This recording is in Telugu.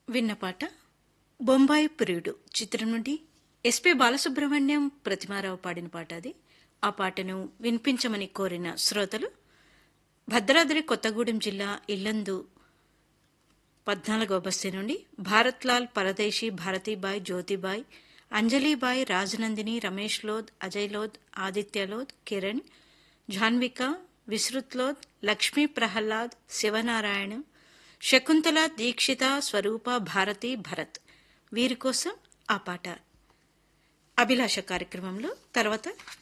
విన్న పాట బొంబాయి ప్రియుడు చిత్రం నుండి ఎస్పి బాలసుబ్రహ్మణ్యం ప్రతిమారావు పాడిన పాట అది ఆ పాటను వినిపించమని కోరిన శ్రోతలు భద్రాద్రి కొత్తగూడెం జిల్లా ఇల్లందు పద్నాలుగవ బస్తీ నుండి భారత్లాల్ పరదేశీ భారతీబాయ్ జ్యోతిబాయ్ అంజలీబాయ్ రాజనందిని రమేష్ లోద్ అజయ్ లోద్ ఆదిత్య లోద్ కిరణ్ జాన్విక విశ్రుత్ లోద్ లక్ష్మీ ప్రహ్లాద్ శివనారాయణ శకుంతల దీక్షిత స్వరూప భారతి భరత్ వీరి కోసం ఆ పాట అభిలాష కార్యక్రమంలో తర్వాత